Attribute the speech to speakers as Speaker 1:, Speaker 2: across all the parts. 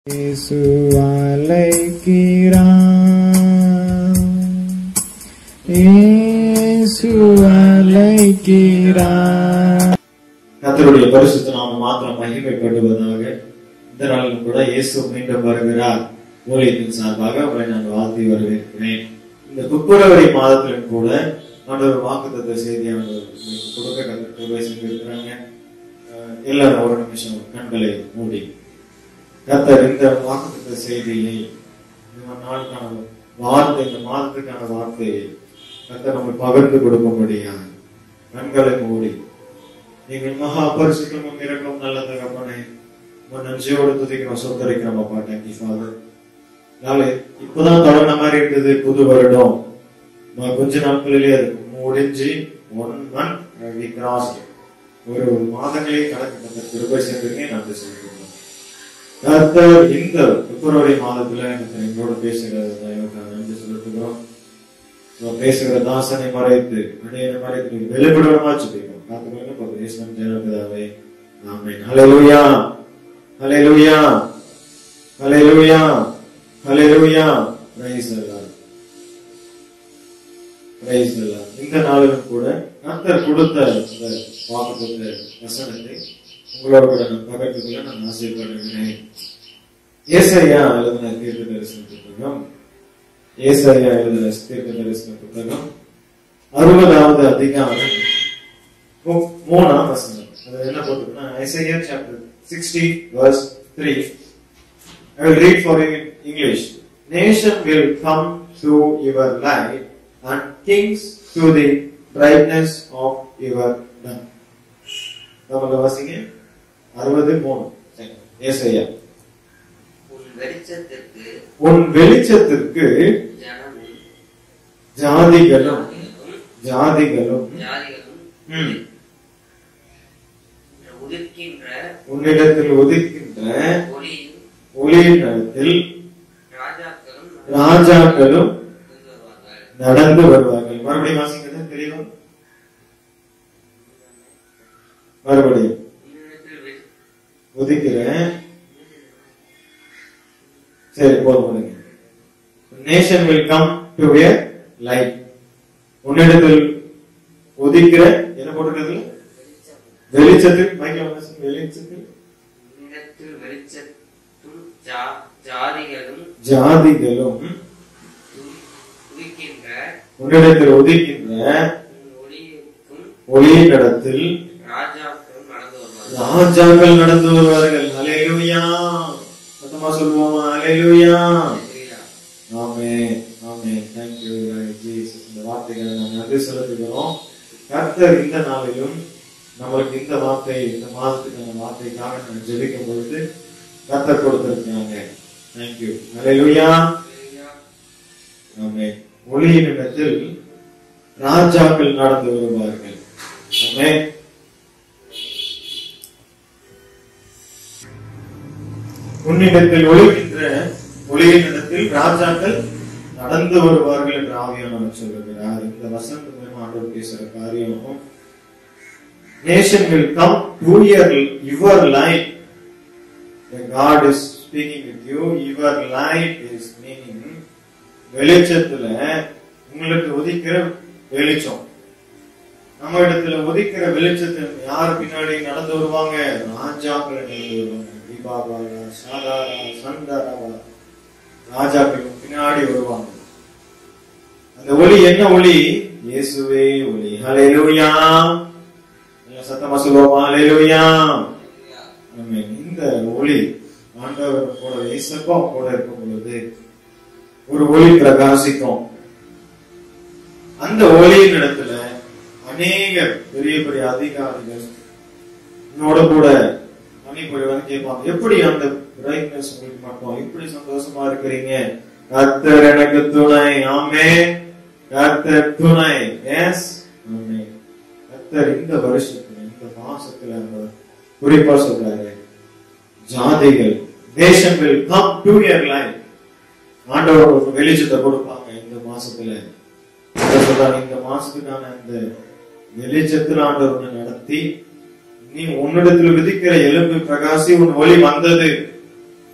Speaker 1: இயேசு அழைக்கிறார் இயேசு அழைக்கிறார்
Speaker 2: கர்த்தருடைய பரிசுத்த நாம மாத்திரம் மகிமைப்படுவதாக இந்த நாளிலும் கூட இயேசு மீண்டும் வருகிறார் ஊழியத்தின் சார்பாக அவரை நான் வாழ்த்தி வரவேற்கிறேன் இந்த பிப்ரவரி மாதத்திலும் கூட ஆண்டவர் வாக்குத்தத்த செய்தி அவர் உங்களுக்கு கொடுக்க கருவை செஞ்சிருக்கிறாங்க அஹ் எல்லாரும் ஒரு நிமிஷம் கண்களை மூடி கர்த்தர் இந்த வாக்குத்தத்த செய்தியை இந்த நாளுக்கான வார்த்தை இந்த மாதத்துக்கான வார்த்தையை கர்த்தர் நமக்கு பகிர்ந்து கொடுக்கும்படியாக கண்களை மூடி நீங்கள் மகா பரிசுத்தமும் இறக்கும் நல்ல தகப்பனே உன் நன்றியோடு துதிக்கிறோம் சொத்தரிக்கிறோம் அப்பா தேங்க்யூ ஃபாதர் நாளை இப்பதான் தொடங்கின மாதிரி இருந்தது புது வருடம் நான் கொஞ்ச நாட்களிலே அது முடிஞ்சு ஒன் மந்த் வி கிராஸ் ஒரு ஒரு மாதங்களே கணக்கு கிருபை சேர்ந்துருக்கேன் நன்றி சொல்லிக்கிறோம் கர்த்தர் இந்த பிப்ரவரி மாதத்துல எனக்கு எங்களோட பேசுகிறது தயவுக்காக நன்றி செலுத்துகிறோம் நான் பேசுகிற தாசனை மறைத்து அடையனை மறைத்து நீங்க வெளிப்படமா சொல்லிக்கணும் காத்துக்கொள்ளுங்க பக்கம் இயேசுவின் ஜெயலலிதாவே ஆமென் ஹalleluya ஹalleluya ஹalleluya ஹalleluya பிரைஸ் அல்லாஹ் பிரைஸ் அல்லாஹ் இந்த நாளிலும் கூட கர்த்தர் கொடுத்த இந்த வாக்குத்த வசனத்தை உங்களோட கூட நான் பகிர்ந்து கொள்ள நான் ஆசைப்படுகிறேன் ஏசாயா எழுதின தீர்க்க தரிசன புத்தகம் ஏசாயா எழுதின தீர்க்க தரிசன புத்தகம் அறுபதாவது அதிகாரம் மூ- மூணாம் வசனம் அது என்ன போட்டுருக்குன்னா Isaiah chapter sixty verse three I will read for you in English. Nation will come to your light and kings to the brightness of your dawn. நம்மள வாசிங்க அறுபது மூணு ஏசையா
Speaker 3: உன் வெளிச்சத்திற்கு
Speaker 2: உன் வெளிச்சத்திற்கு
Speaker 3: ஜனமும்
Speaker 2: ஜாதிகளும் ஜாதிகளும்
Speaker 3: ஜாதிகளும்
Speaker 2: ம்,
Speaker 3: உதிர்க்கின்ற
Speaker 2: உன்னிடத்தில் உதிக்கின்ற
Speaker 3: ஒளியும்
Speaker 2: ஒளியின் இடத்தில்
Speaker 3: ராஜாக்களும்
Speaker 2: ராஜாக்களும்
Speaker 3: நடந்து வருவார்கள்
Speaker 2: நடந்து வருவார்கள் மறுபடியும் வாசிக்கிறது தெரியும் மறுபடியும்
Speaker 3: உன்னிடத்தில் வெளி-
Speaker 2: உதிக்கிறேன் சரி போதும் பண்ணுங்க nation will come to a light உன்னிடத்தில் உதிக்கிற என்ன போட்டிருக்கிறது வெளிச்சத்தில் மைக்கேல் வாசிங்க, வெளிச்சத்தில்
Speaker 3: உன்னிடத்தில் வெளிச்சத்தும் ஜா- ஜாதிகளும்
Speaker 2: ஜாதிகளும்
Speaker 3: உதி- உதிக்கின்ற
Speaker 2: உன்னிடத்தில் உதிக்கின்ற
Speaker 3: உன் ஒளிக்கும்
Speaker 2: ஒளியின் இடத்தில்
Speaker 3: ராஜாக்களும் நடந்து வருவார்கள்
Speaker 2: ராஜாக்கள் நடந்து வருவார்கள் அலையிலுயா சத்தமா சொல்லுவோமா அலையிலுயா
Speaker 3: ஹalleluya.
Speaker 2: ஆமே ஆமே தேங்க்யூ ஜீசஸ் இந்த வார்த்தைகளை நான் நன்றி செலுத்துகிறோம் கர்த்தர் இந்த நாளிலும் நம்மளுக்கு இந்த வார்த்தை இந்த மாதத்துக்கான வார்த்தைக்காக நான் ஜெபிக்கும் பொழுது கர்த்தர் கொடுத்திருக்காங்க தேங்க்யூ அலையிலுயா
Speaker 3: ஹalleluya.
Speaker 2: ஆமே ஒளியின் இடத்தில் ராஜாக்கள் நடந்து வருவார்கள் ஆமே உன்னிடத்தில் ஒளிக்கின்ற ஒளியின் இடத்தில் ராஜாக்கள் நடந்து வருவார்கள் என்று ஆவியானவர் சொல்லுகிறார் இந்த வசந்த மூலமா ஆண்டவர் பேசுற காரியம் nation will come to your your light God is speaking with you your light is meaning வெளிச்சத்துல உங்களுக்கு உதிக்கிற வெளிச்சம் நம்ம இடத்துல உதிக்கிற வெளிச்சத்துல யார் பின்னாடி நடந்து வருவாங்க ராஜாக்கள் நடந்து வருவாங்க தீபாவளா சாதாரா சந்தாராவா ராஜாக்கள் பின்னாடி வருவாங்க அந்த ஒளி என்ன ஒளி இயேசுவே ஒளி ஹalleluya எல்லாம் சத்தமா சொல்லுவோமா ஹalleluya ஆமென். இந்த ஒளி ஆண்டவர் கூட இயேசப்பா கூட இருக்கும் பொழுது ஒரு ஒளி பிரகாசிக்கும் அந்த ஒளியின் இடத்துல அநேக பெரிய பெரிய அதிகாரிகள் என்னோட கூட பணிபுரி வந்து கேட்பாங்க எப்படி அந்த பிரைட்னஸ் உங்களுக்கு மட்டும் இப்படி சந்தோஷமா இருக்கிறீங்க கர்த்தர் எனக்கு துணை ஆமே கர்த்தர் துணை எஸ் ஆமே கர்த்தர் இந்த வருஷத்துல இந்த மாசத்துல அவர் குறிப்பா சொல்றாரு ஜாதிகள் nation will come to your life ஆண்டவர் ஒரு வெளிச்சத்தை கொடுப்பாங்க இந்த மாசத்துல அதை சொல்றாங்க இந்த மாசத்துக்கான இந்த வெளிச்சத்தில் ஆண்டவர் உன்னை நடத்தி நீ உன்னிடத்தில் விதிக்கிற எலும்பு பிரகாசி உன் ஒளி வந்தது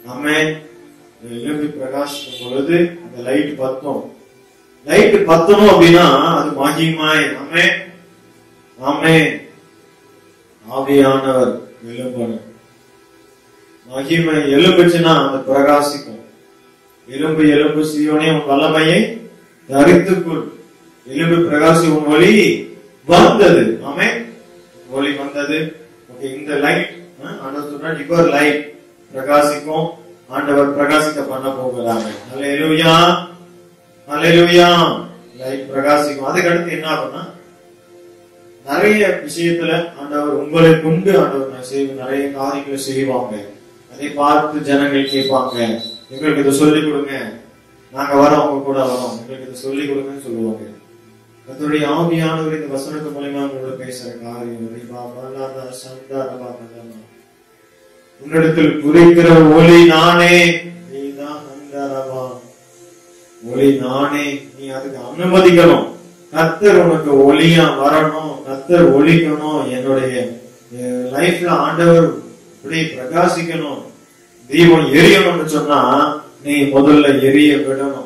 Speaker 2: ஆமே எழும்பி பிரகாசிக்கும் பொழுது அந்த லைட் பத்தும் லைட் பத்தணும் அப்படின்னா அது மகிமாய் ஆமே ஆமே ஆவியானவர் எழும்பணும் மகிமை எலும்புச்சுன்னா அது பிரகாசிக்கும் எலும்பு எலும்பு சீயோனே உன் வல்லமையை தரித்துக்குள் எலும்பு பிரகாசி உன் ஒளி வந்தது ஆமே ஒளி வந்தது ஓகே இந்த லைட் ஆண்டவர் சொல்றார் யுவர் லைட் பிரகாசிக்கும் ஆண்டவர் பிரகாசிக்க பண்ண போகிறாங்க அல்லேலூயா அல்லேலூயா லைட் பிரகாசிக்கும் அதுக்கு அடுத்து என்ன ஆகும்னா நிறைய விஷயத்துல ஆண்டவர் உங்களை கொண்டு ஆண்டவர் நான் செய்வ நிறைய காரியங்களை செய்வாங்க அதை பார்த்து ஜனங்கள் கேட்பாங்க எங்களுக்கு இதை சொல்லிக் கொடுங்க நாங்க வரோம் உங்க கூட வரோம் எங்களுக்கு இதை சொல்லிக் கொடுங்கன்னு சொல்லுவாங்க கர்த்தருடைய ஆவியானவர் இந்த வசனத்து மூலமா உங்களோட பேசுற காரியம் ரிபா, பலாதா, சந்தா, ரபா, பலாதா. உன்னிடத்தில் குறிக்கிற ஒளி நானே நீதான் அந்த ரபா. ஒளி நானே நீ அதுக்கு அனுமதிக்கணும் கத்தர் உனக்கு ஒளியா வரணும் கத்தர் ஒளிக்கணும் என்னுடைய லைஃப்ல ஆண்டவர் இப்படி பிரகாசிக்கணும் தீபம் எரியணும்னு சொன்னா நீ முதல்ல எரிய விடணும்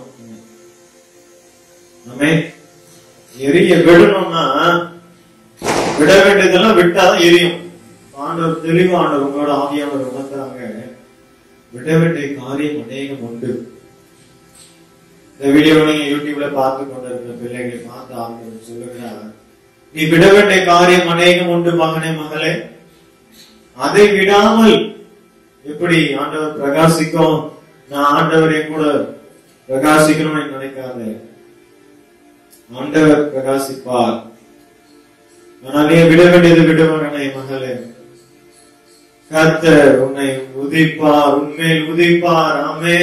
Speaker 2: ஆமே எரிய விடணும்னா விட வேண்டியதெல்லாம் விட்டாதான் எரியும் ஆண்டவர் தெளிவா ஆண்டவர் உங்களோட ஆவியானவர் உணர்ந்தாங்க விட வேண்டிய காரியம் அநேகம் உண்டு இந்த வீடியோ நீங்க யூடியூப்ல பார்த்து கொண்டிருக்கிற பிள்ளைகளை பார்த்து ஆண்டவர் சொல்லுகிறார் நீ விட வேண்டிய காரியம் அநேகம் உண்டு மகனே மகளே அதை விடாமல் எப்படி ஆண்டவர் பிரகாசிக்கும் நான் ஆண்டவரை கூட பிரகாசிக்கணும்னு நினைக்காத ஆண்டவர் பிரகாசிப்பார் ஆனால் நீ விட வேண்டியது விட மகனே மகளே கர்த்தர் உன்னை உதிப்பார் உண்மையில் உதிப்பார் ஆமே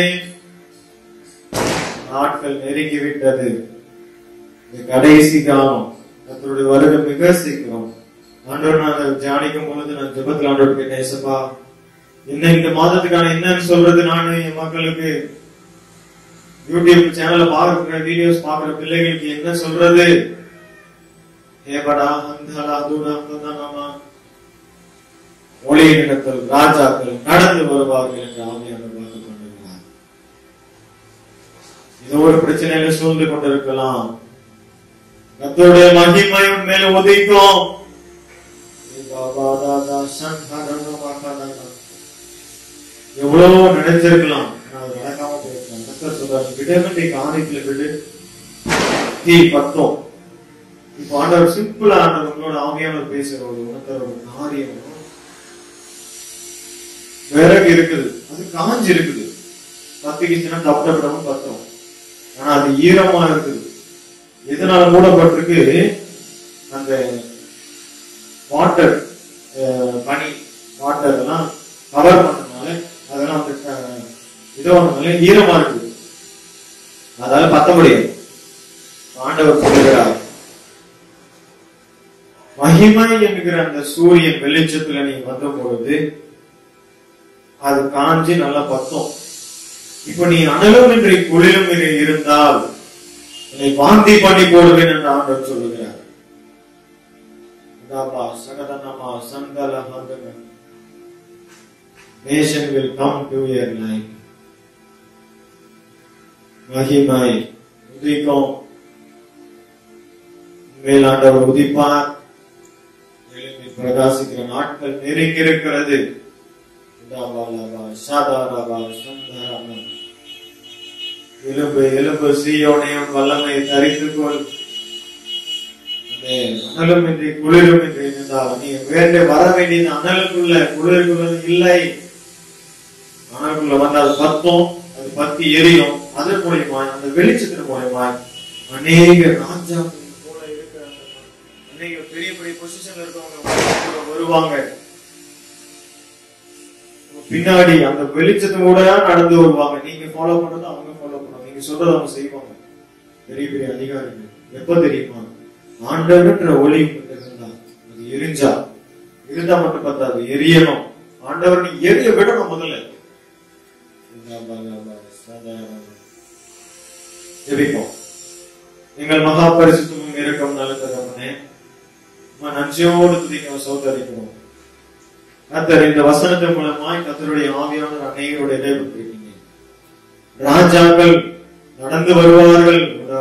Speaker 2: நாட்கள் நெருங்கி விட்டது இது கடைசி காலம் கர்த்தருடைய வருகை மிக சீக்கிரம் ஆண்டவர் நான் தியானிக்கும் பொழுது நான் ஜெபத்தில் ஆண்டவர் கேட்டேன் "ஏசப்பா, என்ன இந்த மாதத்துக்கான என்னன்னு சொல்றது நானு என் மக்களுக்கு யூடியூப் சேனல்ல பாக்குற வீடியோஸ் பாக்குற பிள்ளைகளுக்கு என்ன சொல்றது ஏபடா அந்தலா தூடா நாமா ஒளியிடத்தில் ராஜாக்கள் நடந்து வருவார்கள் என்று ஆவியானவர் வாக்கு கொண்டிருக்கிறார் இது ஒரு பிரச்சனையில சூழ்ந்து கொண்டிருக்கலாம் கத்தருடைய மகிமை உன் மேல உதிக்கும் எவ்வளவோ நினைச்சிருக்கலாம் ஆனா அது நடக்காம போயிருக்கலாம் கத்தர் சொல்றாரு விட வேண்டிய காரியத்துல விடு தீ பத்தம் இப்ப ஆண்டவர் சிம்பிளா ஆண்டவர் உங்களோட ஆவியானவர் பேசுற ஒரு உணர்த்தர் ஒரு காரியம் விறகு இருக்குது அது காஞ்சு இருக்குது பத்துக்கிச்சுன்னா தப்பு தப்பிடாம பத்தும் ஆனா அது ஈரமா இருக்குது எதனால மூடப்பட்டிருக்கு அந்த வாட்டர் பனி வாட்டர் எல்லாம் கவர் பண்ணதுனால அதெல்லாம் வந்து அஹ், இதோ ஒண்ணுனால ஈரமா இருக்குது அதால பத்த முடியாது ஆண்டவர் சொல்லுகிறார் மகிமை என்கிற அந்த சூரியன் வெளிச்சத்துல நீ வந்த பொழுது அது காஞ்சி நல்லா பத்தும் இப்ப நீ அனலும் இன்றி குளிரும் இன்றி இருந்தால் என்னை வாந்தி பண்ணி போடுவேன் என்று ஆண்டவர் சொல்லுகிறார் dhaba, சகதனமா, சந்தல, ஹந்தக. Nation will come to your light. மகிமை உதிக்கும் மேலாண்டவர் உதிப்பார் எழும்பி பிரகாசிக்கிற நாட்கள் நெருங்கி இருக்கிறது தாபாலபா, சாதாரபா, சந்தாரபா. எலும்பு எலும்பு சீயோனையும் வல்லமை தரித்துக்கொள் அனலும் இன்றி குளிரும் இன்றி இருந்தால் நீ வேண்ட வர வேண்டியது அனலுக்குள்ள குளிருக்குள்ள இல்லை அனலுக்குள்ள வந்து அது பத்தும் அது பத்தி எரியும் அது மூலியமாய் அந்த வெளிச்சத்தின் மூலியமாய் அநேக ராஜா போல இருக்கிற அநேக பெரிய பெரிய பொசிஷன்ல இருக்கவங்க கூட வருவாங்க பின்னாடி அந்த வெளிச்சத்தோட நடந்து வருவாங்க நீங்க ஃபாலோ பண்றது அவங்க ஃபாலோ பண்ணுவாங்க நீங்க சொல்றத அவங்க செய்வாங்க பெரிய பெரிய அதிகாரிகள் எப்ப தெரியுமா ஆண்டவர்ன்ற ஒளி உங்ககிட்ட இருந்தா அது எரிஞ்சா இருந்தா மட்டும் பத்தாது எரியணும் ஆண்டவர் நீ எரிய விடணும் முதல்ல ஜெபிப்போம் எங்கள் மகா பரிசுத்தமும் இருக்கும் நல்ல தகவனே நன்றியோடு துதிக்கிறோம் சௌதரிக்கிறோம் கத்தர் இந்த வசனத்தின் மூலமாய் கத்தருடைய ஆவியானவர் அநேகரோட இடைப்பட்டிருக்கீங்க ராஜாக்கள் நடந்து வருவார்கள்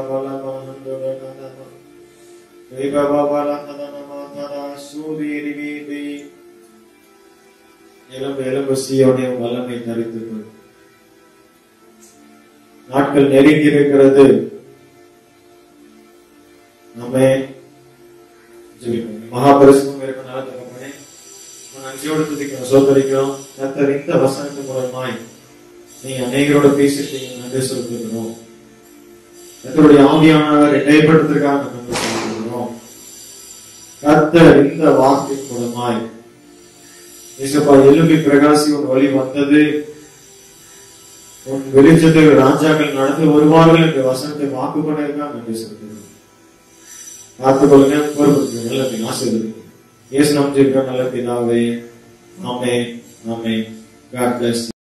Speaker 2: எலும்பு எலும்பு சீயோடைய வல்லமை தரித்துக் கொள் நாட்கள் நெருங்கி இருக்கிறது நம்மை ஜெபிப்போம். மகாபரிசுத்தம் இருக்கும் நல்ல தகப்பனே உன் நன்றியோடு துதிக்கிறோம் சோதரிக்கிறோம் கத்தர் இந்த வசனத்தின் மூலமாய் நீங்க அநேகரோட பேசிட்டீங்க நன்றி செலுத்துகிறோம் கத்தருடைய ஆவியானவர் இடைப்படுத்திற்காக நன்றி செலுத்துகிறோம் கத்தர் இந்த வாக்கின் மூலமாய் இசப்பா எலும்பி பிரகாசி உன் வழி வந்தது உன் வெளிச்சத்தில் ராஜாக்கள் நடந்து வருவார்கள் என்ற வசனத்தை வாக்கு பண்ணிருக்காங்க நன்றி செலுத்துகிறோம் காத்துக்கொள்ளுங்க பொறுப்பு நல்ல ஆசீர்வதிங்க இயேசு நாம் ஜெபிக்கிறோம் நல்ல பிதாவே ஆமென் ஆமென் God bless you.